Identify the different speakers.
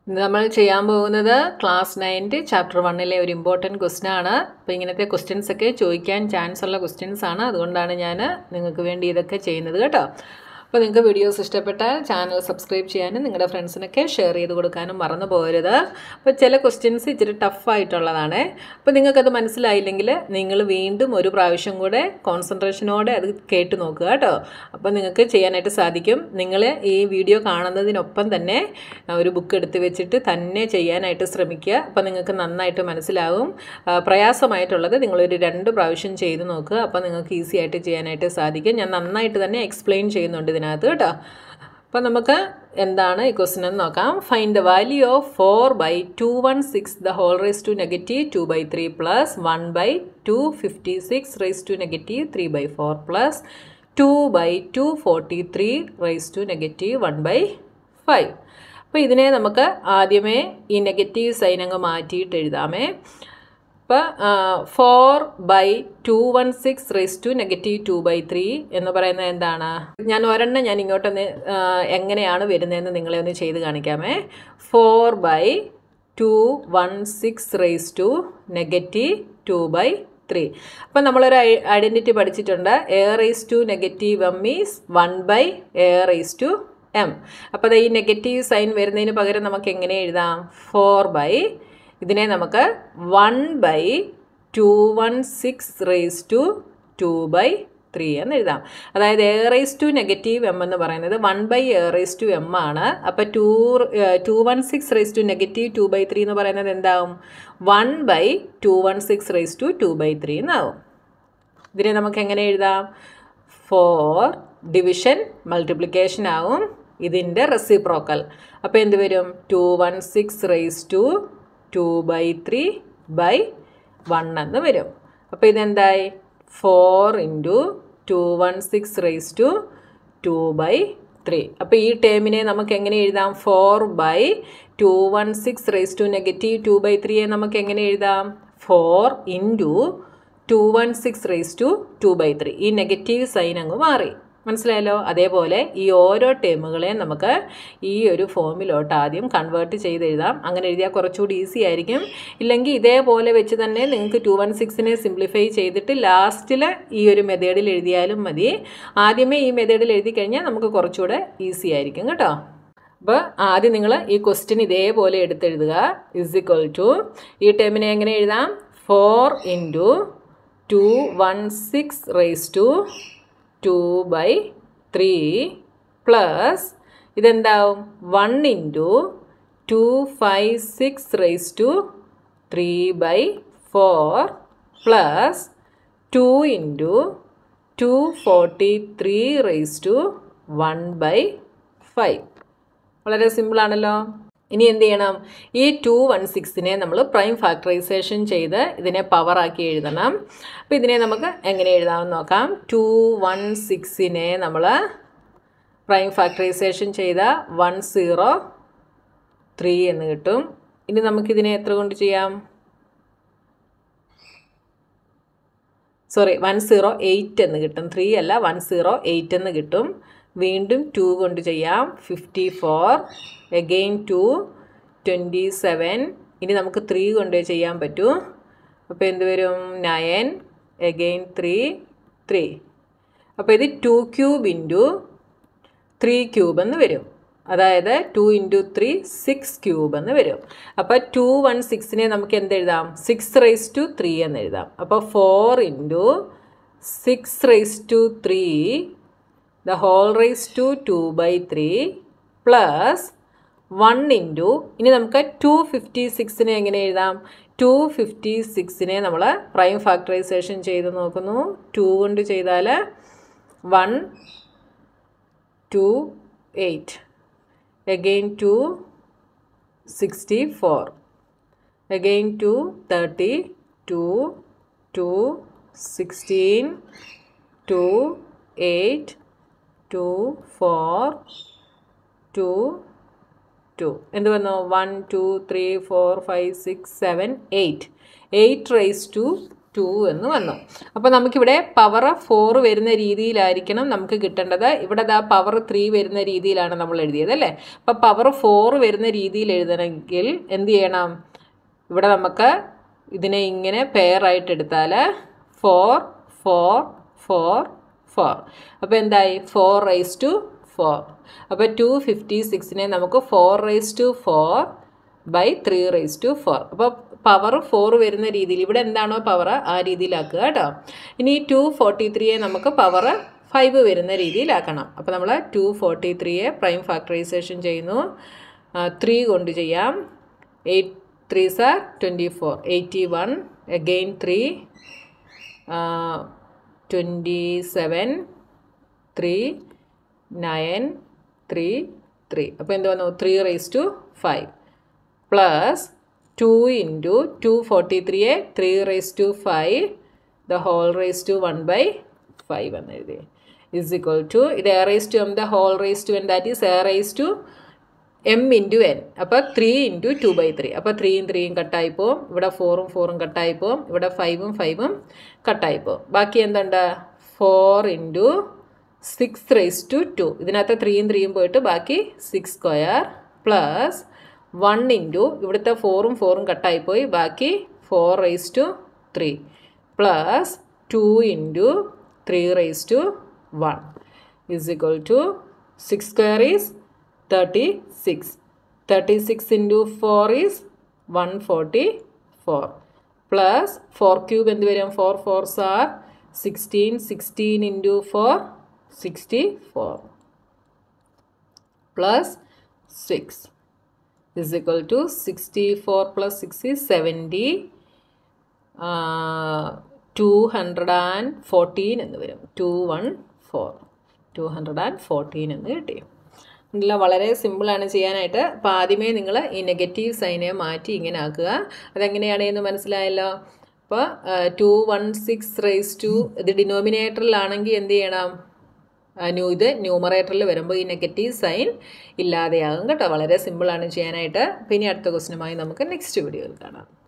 Speaker 1: ഇന്ന് നമ്മൾ ചെയ്യാൻ പോകുന്നത് ക്ലാസ് നയൻറ്റ് ചാപ്റ്റർ വണ്ണിലെ ഒരു ഇമ്പോർട്ടൻറ്റ് ക്വസ്റ്റ്യൻ ആണ് അപ്പോൾ ഇങ്ങനത്തെ ക്വസ്റ്റ്യൻസ് ഒക്കെ ചോദിക്കാൻ ചാൻസ് ഉള്ള ക്വസ്റ്റ്യൻസ് ആണ് അതുകൊണ്ടാണ് ഞാൻ നിങ്ങൾക്ക് വേണ്ടി ഇതൊക്കെ ചെയ്യുന്നത് കേട്ടോ അപ്പോൾ നിങ്ങൾക്ക് വീഡിയോസ് ഇഷ്ടപ്പെട്ടാൽ ചാനൽ സബ്സ്ക്രൈബ് ചെയ്യാനും നിങ്ങളുടെ ഫ്രണ്ട്സിനൊക്കെ ഷെയർ ചെയ്ത് കൊടുക്കാനും മറന്നു പോകരുത് അപ്പോൾ ചില ക്വസ്റ്റ്യൻസ് ഇച്ചിരി ടഫായിട്ടുള്ളതാണ് അപ്പോൾ നിങ്ങൾക്കത് മനസ്സിലായില്ലെങ്കിൽ നിങ്ങൾ വീണ്ടും ഒരു പ്രാവശ്യം കൂടെ കോൺസെൻട്രേഷനോടെ അത് കേട്ട് നോക്കുക കേട്ടോ അപ്പോൾ നിങ്ങൾക്ക് ചെയ്യാനായിട്ട് സാധിക്കും നിങ്ങൾ ഈ വീഡിയോ കാണുന്നതിനൊപ്പം തന്നെ ഒരു ബുക്ക് എടുത്ത് വെച്ചിട്ട് തന്നെ ചെയ്യാനായിട്ട് ശ്രമിക്കുക അപ്പോൾ നിങ്ങൾക്ക് നന്നായിട്ട് മനസ്സിലാവും ആ, പ്രയാസമായിട്ടുള്ളത് നിങ്ങളൊരു രണ്ട് പ്രാവശ്യം ചെയ്ത് നോക്കുക അപ്പോൾ നിങ്ങൾക്ക് ഈസി ആയിട്ട് ചെയ്യാനായിട്ട് സാധിക്കും ഞാൻ നന്നായിട്ട് തന്നെ എക്സ്പ്ലെയിൻ ചെയ്യുന്നുണ്ട് ഇതിനകത്ത് കേട്ടോ അപ്പോൾ നമുക്ക് എന്താണ് ഈ ക്വസ്റ്റ്യൻ എന്ന് നോക്കാം find the value of four by two one six the whole raise to negative two by three plus one by two fifty six raise to negative three by four plus two by two forty three raise to negative one by five അപ്പോൾ ഇതിനെ നമുക്ക് ആദ്യമേ ഈ negative sign അങ്ങ് മാറ്റിയിട്ട് എഴുതാമേ അപ്പോൾ four by two one six raise to negative two by three എന്ന് പറയുന്നത് എന്താണ് ഞാൻ ഒരെണ്ണം ഞാൻ ഇങ്ങോട്ടൊന്ന് ആ, എങ്ങനെയാണ് വരുന്നതെന്ന് നിങ്ങളെ ഒന്ന് ചെയ്ത് കാണിക്കാമേ four by two one six raise to negative two by three അപ്പം നമ്മളൊരു ഐഡൻറ്റിറ്റി പഠിച്ചിട്ടുണ്ട് a raise to negative m is one by a raise to m അപ്പോൾ അത് ഈ നെഗറ്റീവ് സൈൻ വരുന്നതിന് പകരം നമുക്ക് എങ്ങനെ എഴുതാം ഫോർ ബൈ ഇതിനെ നമുക്ക് one by two one six raise to two by three എന്ന് എഴുതാം അതായത് a raise to negative m എന്ന് പറയുന്നത് one by a raise to m ആണ് അപ്പോൾ two two one six raise to negative two by three എന്ന് പറയുന്നത് എന്താവും one by two one six raise to two by three എന്നാവും ഇതിനെ നമുക്ക് എങ്ങനെ എഴുതാം ഫോർ ഡിവിഷൻ മൾട്ടിപ്ലിക്കേഷൻ ആവും ഇതിൻ്റെ റെസിപ്രോക്കൽ അപ്പോൾ എന്ത് വരും two one six raise to two by three by one എന്ന് വരും അപ്പോൾ ഇതെന്തായി four into two one six raise to two by three അപ്പോൾ ഈ ടേമിനെ നമുക്ക് എങ്ങനെ എഴുതാം four by two one six raise to negative two by ത്രീയെ നമുക്ക് എങ്ങനെ എഴുതാം four into two one six raise to two by three ഈ നെഗറ്റീവ് സൈൻ അങ്ങ് മാറി മനസ്സിലായല്ലോ അതേപോലെ ഈ ഓരോ ടേമുകളെയും നമുക്ക് ഈ ഒരു ഫോമിലോട്ട് ആദ്യം കൺവേർട്ട് ചെയ്ത് എഴുതാം അങ്ങനെ എഴുതിയാൽ കുറച്ചുകൂടി ഈസി ആയിരിക്കും ഇല്ലെങ്കിൽ ഇതേപോലെ വെച്ച് തന്നെ നിങ്ങൾക്ക് ടു വൺ സിക്സിനെ സിംപ്ലിഫൈ ചെയ്തിട്ട് ലാസ്റ്റിൽ ഈ ഒരു മെത്തേഡിൽ എഴുതിയാലും മതി ആദ്യമേ ഈ മെത്തേഡിൽ എഴുതി കഴിഞ്ഞാൽ നമുക്ക് കുറച്ചുകൂടെ ഈസി ആയിരിക്കും കേട്ടോ അപ്പോൾ ആദ്യം നിങ്ങൾ ഈ ക്വസ്റ്റ്യൻ ഇതേപോലെ എടുത്തെഴുതുക ഇസ് ഇക്വൽ ടു ഈ ടേമിനെ എങ്ങനെ എഴുതാം four into two one six raise to two by three plus ഇതെന്താവും one into two five six raise to three by four plus two into two forty three raise to one by five വളരെ സിമ്പിളാണല്ലോ ഇനി എന്ത് ചെയ്യണം ഈ to one സിക്സിനെ നമ്മൾ prime factorisation ചെയ്ത് ഇതിനെ പവറാക്കി എഴുതണം അപ്പോൾ ഇതിനെ നമുക്ക് എങ്ങനെ എഴുതാമെന്ന് നോക്കാം ടു വൺ സിക്സിനെ നമ്മൾ പ്രൈം ഫാക്ടറൈസേഷൻ ചെയ്ത വൺ സീറോ ത്രീ എന്ന് കിട്ടും ഇനി നമുക്കിതിനെ എത്ര കൊണ്ട് ചെയ്യാം സോറി വൺ സീറോ എയ്റ്റ് എന്ന് കിട്ടും ത്രീ അല്ല വൺ സീറോ എയ്റ്റ് എന്ന് കിട്ടും വീണ്ടും ടു കൊണ്ട് ചെയ്യാം fifty four again two twenty seven ഇനി നമുക്ക് ത്രീ കൊണ്ട് ചെയ്യാൻ പറ്റൂ അപ്പോൾ എന്ത് വരും നയൻ എഗെയിൻ ത്രീ ത്രീ അപ്പോൾ ഇത് two cube into three cube എന്ന് വരും അതായത് two into three six cube എന്ന് വരും അപ്പോൾ ടു വൺ സിക്സിനെ നമുക്ക് എന്ത് എഴുതാം സിക്സ് റേസ് ടു ത്രീ എന്ന് എഴുതാം അപ്പോൾ four into six raise to three the whole raise to two by three plus one into ഇനി നമുക്ക് ടു ഫിഫ്റ്റി സിക്സിനെ എങ്ങനെ എഴുതാം ടു ഫിഫ്റ്റി സിക്സിനെ നമ്മൾ പ്രൈം ഫാക്ടറൈസേഷൻ ചെയ്ത് നോക്കുന്നു ടു കൊണ്ട് ചെയ്താൽ one two eight again two sixty four again two thirty two two sixteen two eight two four two two എന്ത് വന്നു one two three four five six seven eight eight raise to two എന്ന് വന്നു അപ്പോൾ നമുക്കിവിടെ power four വരുന്ന രീതിയിലായിരിക്കണം നമുക്ക് കിട്ടേണ്ടത് ഇവിടെ ദാ പവർ ത്രീ വരുന്ന രീതിയിലാണ് നമ്മൾ എഴുതിയത് അല്ലേ അപ്പോൾ പവർ ഫോർ വരുന്ന രീതിയിൽ എഴുതണമെങ്കിൽ എന്ത് ചെയ്യണം ഇവിടെ നമുക്ക് ഇതിനെ ഇങ്ങനെ പെയറായിട്ട് എടുത്താൽ ഫോർ ഫോർ ഫോർ ഫോർ അപ്പോൾ എന്തായി ഫോർ റൈസ് ടു ഫോർ അപ്പോൾ ടു ഫിഫ്റ്റി സിക്സിനെ നമുക്ക് four raise to four by three raise to four അപ്പോൾ പവർ ഫോർ വരുന്ന രീതിയിൽ ഇവിടെ എന്താണോ പവർ ആ രീതിയിലാക്കുക കേട്ടോ ഇനി ടു ഫോർട്ടി ത്രീയെ നമുക്ക് പവർ ഫൈവ് വരുന്ന രീതിയിലാക്കണം അപ്പോൾ നമ്മൾ ടു ഫോർട്ടി ത്രീയെ പ്രൈം ഫാക്ടറൈസേഷൻ ചെയ്യുന്നു ത്രീ കൊണ്ട് ചെയ്യാം eight three sir twenty four eighty one again three twenty seven three nine three three അപ്പോൾ എന്ത് വന്നു three raise to five plus two into two forty ത്രീയെ three raise to five the whole raise to one by five എന്ന് എഴുതി is equal to ഇത് a raise to m the whole raise to n that is A raise to m into n അപ്പോൾ three into two by three അപ്പോൾ ത്രീയും ത്രീയും കട്ടായി പോവും ഇവിടെ ഫോറും ഫോറും കട്ടായി പോവും ഇവിടെ ഫൈവും ഫൈവും കട്ടായി പോവും ബാക്കി എന്തുണ്ട് four into six raise to two ഇതിനകത്ത് ത്രീയും ത്രീയും പോയിട്ട് ബാക്കി six square plus one into ഇവിടുത്തെ ഫോറും ഫോറും കട്ടായി പോയി ബാക്കി four raise to three plus two into three raise to one is equal to six square is thirty six thirty six into four is one forty four plus four cube എന്ത് വരും four fours are sixteen sixteen into four sixty four plus six is equal to 64 plus 6 is 70 two hundred and fourteen എന്ന് വരും two one four two hundred and fourteen എന്ന് കിട്ടി ഇതിൽ വളരെ സിമ്പിളാണ് ചെയ്യാനായിട്ട് അപ്പോൾ ആദ്യമേ നിങ്ങൾ ഈ നെഗറ്റീവ് സൈനെ മാറ്റി ഇങ്ങനെ ആക്കുക അതെങ്ങനെയാണ് എന്ന് മനസ്സിലായല്ലോ അപ്പോൾ two one six raise to ഇത് ഡിനോമിനേറ്ററിലാണെങ്കിൽ എന്ത് ചെയ്യണം ന്യൂ ഇത് ന്യൂമറേറ്ററിൽ വരുമ്പോൾ ഈ നെഗറ്റീവ് സൈൻ ഇല്ലാതെയാകും കേട്ടോ വളരെ സിമ്പിളാണ് ചെയ്യാനായിട്ട് പിന്നെ അടുത്ത ക്വസ്റ്റിനുമായി നമുക്ക് നെക്സ്റ്റ് വീഡിയോയിൽ കാണാം